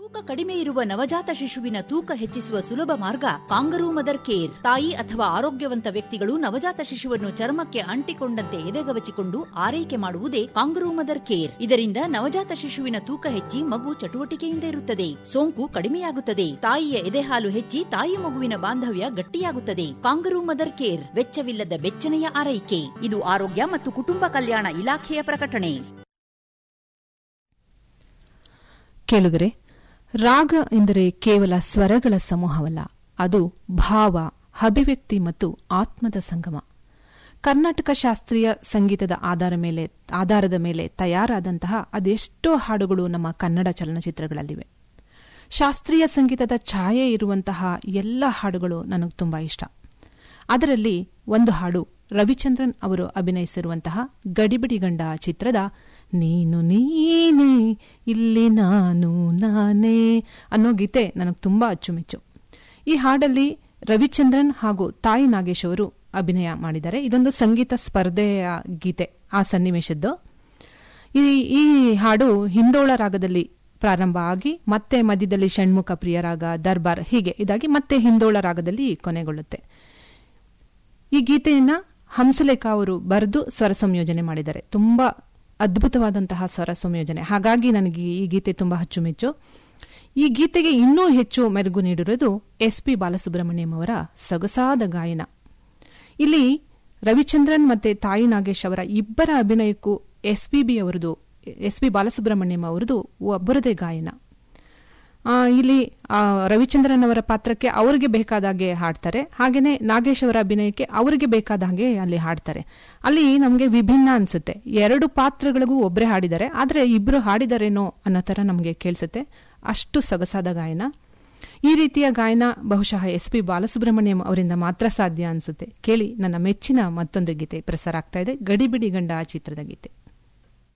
ತೂಕ ಕಡಿಮೆ ಇರುವ ನವಜಾತ ಶಿಶುವಿನ ತೂಕ ಹೆಚ್ಚಿಸುವ ಸುಲಭ ಮಾರ್ಗ ಕಾಂಗರೂ ಮದರ್ ಕೇರ್ ತಾಯಿ ಅಥವಾ ಆರೋಗ್ಯವಂತ ವ್ಯಕ್ತಿಗಳು ನವಜಾತ ಶಿಶುವನ್ನು ಚರ್ಮಕ್ಕೆ ಅಂಟಿಕೊಂಡಂತೆ ಎದೆಗವಚಿಕೊಂಡು ಆರೈಕೆ ಮಾಡುವುದೇ ಕಾಂಗರೂ ಮದರ್ ಕೇರ್ ಇದರಿಂದ ನವಜಾತ ಶಿಶುವಿನ ತೂಕ ಹೆಚ್ಚಿ ಮಗು ಚಟುವಟಿಕೆಯಿಂದ ಇರುತ್ತದೆ ಸೋಂಕು ಕಡಿಮೆಯಾಗುತ್ತದೆ ತಾಯಿಯ ಎದೆಹಾಲು ಹೆಚ್ಚಿ ತಾಯಿ ಮಗುವಿನ ಬಾಂಧವ್ಯ ಗಟ್ಟಿಯಾಗುತ್ತದೆ ಕಾಂಗರೂ ಮದರ್ ಕೇರ್ ವೆಚ್ಚವಿಲ್ಲದ ಬೆಚ್ಚನೆಯ ಆರೈಕೆ ಇದು ಆರೋಗ್ಯ ಮತ್ತು ಕುಟುಂಬ ಕಲ್ಯಾಣ ಇಲಾಖೆಯ ಪ್ರಕಟಣೆ ಕೇಳುಗರೆ ರಾಗ ಎಂದರೆ ಕೇವಲ ಸ್ವರಗಳ ಸಮೂಹವಲ್ಲ ಅದು ಭಾವ ಅಭಿವ್ಯಕ್ತಿ ಮತ್ತು ಆತ್ಮದ ಸಂಗಮ ಕರ್ನಾಟಕ ಶಾಸ್ತ್ರೀಯ ಸಂಗೀತದ ಆಧಾರ ಮೇಲೆ ಆಧಾರದ ಮೇಲೆ ತಯಾರಾದಂತಹ ಅದೆಷ್ಟೋ ಹಾಡುಗಳು ನಮ್ಮ ಕನ್ನಡ ಚಲನಚಿತ್ರಗಳಲ್ಲಿವೆ ಶಾಸ್ತ್ರೀಯ ಸಂಗೀತದ ಛಾಯೆ ಇರುವಂತಹ ಎಲ್ಲ ಹಾಡುಗಳು ನನಗೆ ತುಂಬಾ ಇಷ್ಟ ಅದರಲ್ಲಿ ಒಂದು ಹಾಡು ರವಿಚಂದ್ರನ್ ಅವರು ಅಭಿನಯಿಸಿರುವಂತಹ ಗಡಿಬಿಡಿಗಂಡ ಚಿತ್ರದ ನೀನು ನೀನೇ ಇಲ್ಲಿ ನಾನು ನಾನೇ ಅನ್ನೋ ಗೀತೆ ನನಗೆ ತುಂಬಾ ಅಚ್ಚುಮೆಚ್ಚು ಈ ಹಾಡಲ್ಲಿ ರವಿಚಂದ್ರನ್ ಹಾಗೂ ತಾಯಿ ನಾಗೇಶ್ ಅವರು ಅಭಿನಯ ಮಾಡಿದ್ದಾರೆ ಇದೊಂದು ಸಂಗೀತ ಸ್ಪರ್ಧೆಯ ಗೀತೆ ಆ ಸನ್ನಿವೇಶದ್ದು ಈ ಈ ಹಾಡು ಹಿಂದೋಳ ರಾಗದಲ್ಲಿ ಪ್ರಾರಂಭ ಆಗಿ ಮತ್ತೆ ಮಧ್ಯದಲ್ಲಿ ಷಣ್ಮುಖ ಪ್ರಿಯರಾಗ ದರ್ಬಾರ್ ಹೀಗೆ ಇದಾಗಿ ಮತ್ತೆ ಹಿಂದೋಳ ರಾಗದಲ್ಲಿ ಕೊನೆಗೊಳ್ಳುತ್ತೆ ಈ ಗೀತೆಯನ್ನ ಹಂಸಲೇಖ ಅವರು ಬರೆದು ಸ್ವರ ಸಂಯೋಜನೆ ಮಾಡಿದ್ದಾರೆ ತುಂಬಾ ಅದ್ಭುತವಾದಂತಹ ಸ್ವರ ಸಂಯೋಜನೆ ಹಾಗಾಗಿ ನನಗೆ ಈ ಗೀತೆ ತುಂಬಾ ಅಚ್ಚುಮೆಚ್ಚು ಈ ಗೀತೆಗೆ ಇನ್ನೂ ಹೆಚ್ಚು ಮೆರುಗು ನೀಡಿರುವುದು ಎಸ್ ಪಿ ಬಾಲಸುಬ್ರಹ್ಮಣ್ಯಂ ಅವರ ಸೊಗಸಾದ ಗಾಯನ ಇಲ್ಲಿ ರವಿಚಂದ್ರನ್ ಮತ್ತೆ ತಾಯಿ ನಾಗೇಶ್ ಅವರ ಇಬ್ಬರ ಅಭಿನಯಕ್ಕೂ ಎಸ್ ಪಿ ಬಿ ಅವರದು ಎಸ್ ಪಿ ಬಾಲಸುಬ್ರಹ್ಮಣ್ಯಂ ಅವರದು ಒಬ್ಬರದೇ ಗಾಯನ ಆ, ಇಲ್ಲಿ ಆ, ರವಿಚಂದ್ರನ್ ಅವರ ಪಾತ್ರಕ್ಕೆ ಅವರಿಗೆ ಬೇಕಾದಾಗೆ ಹಾಡ್ತಾರೆ ಹಾಗೇನೆ ನಾಗೇಶ್ ಅವರ ಅಭಿನಯಕ್ಕೆ ಅವರಿಗೆ ಬೇಕಾದ ಹಾಗೆ ಅಲ್ಲಿ ಹಾಡ್ತಾರೆ ಅಲ್ಲಿ ನಮಗೆ ವಿಭಿನ್ನ ಅನ್ಸುತ್ತೆ ಎರಡು ಪಾತ್ರಗಳಿಗೂ ಒಬ್ಬರೇ ಹಾಡಿದ್ದಾರೆ ಆದ್ರೆ ಇಬ್ರು ಹಾಡಿದಾರೇನೋ ಅನ್ನೋ ತರ ನಮಗೆ ಕೇಳಿಸುತ್ತೆ ಅಷ್ಟು ಸೊಗಸಾದ ಗಾಯನ ಈ ರೀತಿಯ ಗಾಯನ ಬಹುಶಃ ಎಸ್ ಪಿ ಬಾಲಸುಬ್ರಹ್ಮಣ್ಯಂ ಅವರಿಂದ ಮಾತ್ರ ಸಾಧ್ಯ ಅನ್ಸುತ್ತೆ ಕೇಳಿ ನನ್ನ ಮೆಚ್ಚಿನ ಮತ್ತೊಂದು ಗೀತೆ ಪ್ರಸಾರ ಆಗ್ತಾ ಇದೆ ಗಡಿಬಿಡಿ ಗಂಡ ಚಿತ್ರದ ಗೀತೆ